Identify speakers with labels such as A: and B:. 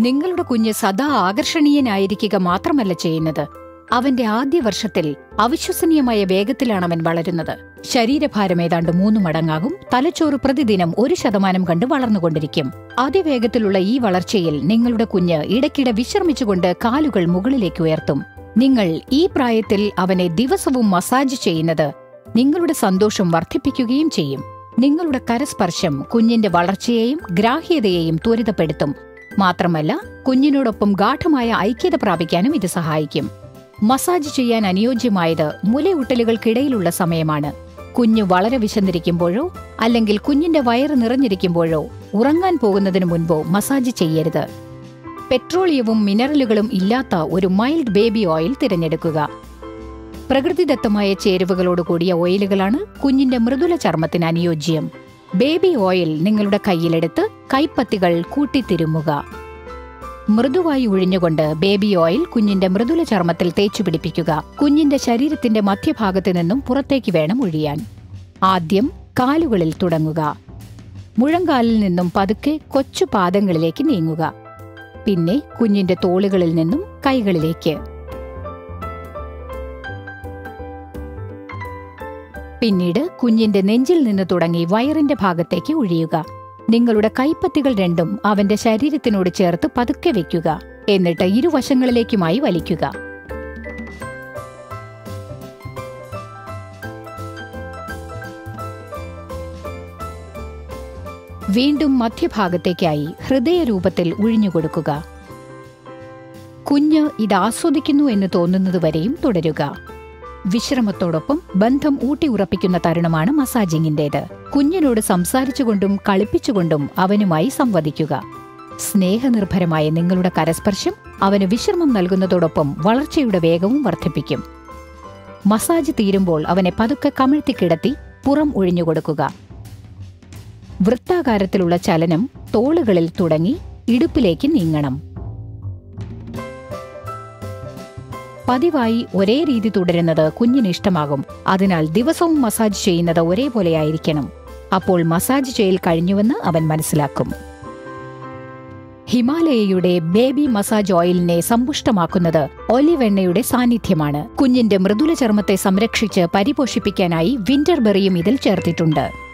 A: നിങ്ങളുടെ കുഞ്ഞ് സദാ ആകർഷണീയനായിരിക്കുക മാത്രമല്ല ചെയ്യുന്നത് അവന്റെ ആദ്യ വർഷത്തിൽ അവിശ്വസനീയമായ വേഗത്തിലാണ് അവൻ വളരുന്നത് ശരീരഭാരം ഏതാണ്ട് മൂന്ന് മടങ്ങാകും തലച്ചോറ് പ്രതിദിനം ഒരു ശതമാനം കണ്ട് വളർന്നുകൊണ്ടിരിക്കും അതിവേഗത്തിലുള്ള ഈ വളർച്ചയിൽ നിങ്ങളുടെ കുഞ്ഞ് ഇടയ്ക്കിടെ വിശ്രമിച്ചുകൊണ്ട് കാലുകൾ മുകളിലേക്ക് ഉയർത്തും നിങ്ങൾ ഈ പ്രായത്തിൽ അവനെ ദിവസവും മസാജ് ചെയ്യുന്നത് നിങ്ങളുടെ സന്തോഷം വർദ്ധിപ്പിക്കുകയും ചെയ്യും നിങ്ങളുടെ കരസ്പർശം കുഞ്ഞിന്റെ വളർച്ചയെയും ഗ്രാഹ്യതയെയും ത്വരിതപ്പെടുത്തും മാത്രമല്ല കുഞ്ഞിനോടൊപ്പം ഗാഠമായ ഐക്യത പ്രാപിക്കാനും ഇത് സഹായിക്കും മസാജ് ചെയ്യാൻ അനുയോജ്യമായത് മുലയൂട്ടലുകൾക്കിടയിലുള്ള സമയമാണ് കുഞ്ഞ് വളരെ വിശന്നിരിക്കുമ്പോഴോ അല്ലെങ്കിൽ കുഞ്ഞിന്റെ വയറ് നിറഞ്ഞിരിക്കുമ്പോഴോ ഉറങ്ങാൻ പോകുന്നതിന് മുൻപോ മസാജ് ചെയ്യരുത് പെട്രോളിയവും മിനറലുകളും ഇല്ലാത്ത ഒരു മൈൽഡ് ബേബി ഓയിൽ തിരഞ്ഞെടുക്കുക പ്രകൃതിദത്തമായ ചേരുവകളോട് കൂടിയ ഓയിലുകളാണ് കുഞ്ഞിന്റെ മൃദുല ചർമ്മത്തിന് അനുയോജ്യം ബേബി ഓയിൽ നിങ്ങളുടെ കയ്യിലെടുത്ത് കൈപ്പത്തികൾ കൂട്ടിത്തിരുമുക മൃദുവായി ഒഴിഞ്ഞുകൊണ്ട് ബേബി ഓയിൽ കുഞ്ഞിന്റെ മൃദുല ചർമ്മത്തിൽ തേച്ചു പിടിപ്പിക്കുക കുഞ്ഞിന്റെ ശരീരത്തിന്റെ മധ്യഭാഗത്ത് നിന്നും പുറത്തേക്ക് വേണം ഒഴിയാൻ ആദ്യം കാലുകളിൽ തുടങ്ങുക മുഴങ്കാലിൽ നിന്നും പതുക്കെ കൊച്ചു പാദങ്ങളിലേക്ക് നീങ്ങുക പിന്നെ കുഞ്ഞിന്റെ തോളുകളിൽ നിന്നും കൈകളിലേക്ക് പിന്നീട് കുഞ്ഞിന്റെ നെഞ്ചിൽ നിന്ന് തുടങ്ങി വയറിന്റെ ഭാഗത്തേക്ക് ഒഴിയുക നിങ്ങളുടെ കൈപ്പത്തികൾ രണ്ടും അവന്റെ ശരീരത്തിനോട് ചേർത്ത് പതുക്കെ വെക്കുക എന്നിട്ട് ഇരുവശങ്ങളിലേക്കുമായി വലിക്കുക വീണ്ടും മധ്യഭാഗത്തേക്കായി ഹൃദയരൂപത്തിൽ ഒഴിഞ്ഞുകൊടുക്കുക കുഞ്ഞ് ഇത് ആസ്വദിക്കുന്നു എന്ന് തോന്നുന്നതുവരെയും തുടരുക വിശ്രമത്തോടൊപ്പം ബന്ധം ഊട്ടിയുറപ്പിക്കുന്ന തരുണമാണ് മസാജിങ്ങിന്റേത് കുഞ്ഞിനോട് സംസാരിച്ചുകൊണ്ടും കളിപ്പിച്ചുകൊണ്ടും അവനുമായി സംവദിക്കുക സ്നേഹനിർഭരമായ നിങ്ങളുടെ കരസ്പർശം അവന് വിശ്രമം നൽകുന്നതോടൊപ്പം വളർച്ചയുടെ വേഗവും വർദ്ധിപ്പിക്കും മസാജ് തീരുമ്പോൾ അവനെ പതുക്കെ കമിഴ്ത്തി കിടത്തി പുറം ഒഴിഞ്ഞുകൊടുക്കുക വൃത്താകാരത്തിലുള്ള ചലനം തോളുകളിൽ തുടങ്ങി ഇടുപ്പിലേക്ക് നീങ്ങണം പതിവായി ഒരേ രീതി തുടരുന്നത് കുഞ്ഞിന് ഇഷ്ടമാകും അതിനാൽ ദിവസവും മസാജ് ചെയ്യുന്നത് ഒരേപോലെയായിരിക്കണം അപ്പോൾ മസാജ് ചെയ്യൽ കഴിഞ്ഞുവെന്ന് അവൻ മനസ്സിലാക്കും ഹിമാലയയുടെ ബേബി മസാജ് ഓയിലിനെ സമ്പുഷ്ടമാക്കുന്നത് ഒലിവ് എണ്ണയുടെ സാന്നിധ്യമാണ് കുഞ്ഞിന്റെ മൃദുല ചർമ്മത്തെ സംരക്ഷിച്ച് പരിപോഷിപ്പിക്കാനായി വിന്റർബെറിയും ഇതിൽ ചേർത്തിട്ടുണ്ട്